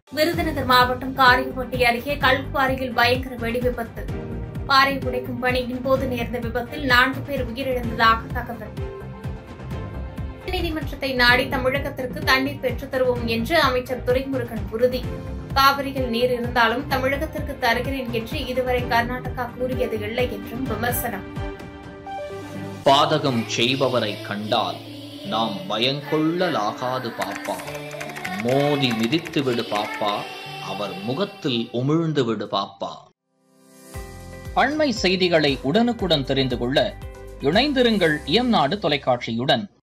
விருதுநகர் மாவட்டம் காரியப்பட்டி அருகே கல்குவாரியில் பயங்கர வெடி விபத்து பாறை உடைக்கும் பணியின் போது நேர்ந்த விபத்தில் நான்கு பேர் உயிரிழந்ததாக தகவல் நீதிமன்றத்தை நாடி தமிழகத்திற்கு தண்ணீர் பெற்றுத் தருவோம் என்று அமைச்சர் துரைமுருகன் உறுதி காவிரியில் நீர் இருந்தாலும் தமிழகத்திற்கு தருகிறேன் என்று இதுவரை கர்நாடகா கூறியது இல்லை என்றும் விமர்சனம் பாதகம் செய்பவரை கண்டால் நாம் பயங்கொள்ளலாகாது பாப்பா மோதி மிதித்து விடு பாப்பா அவர் முகத்தில் உமிழ்ந்து விடு பாப்பா அண்மை செய்திகளை உடனுக்குடன் தெரிந்து கொள்ள இணைந்திருங்கள் இயம்நாடு தொலைக்காட்சியுடன்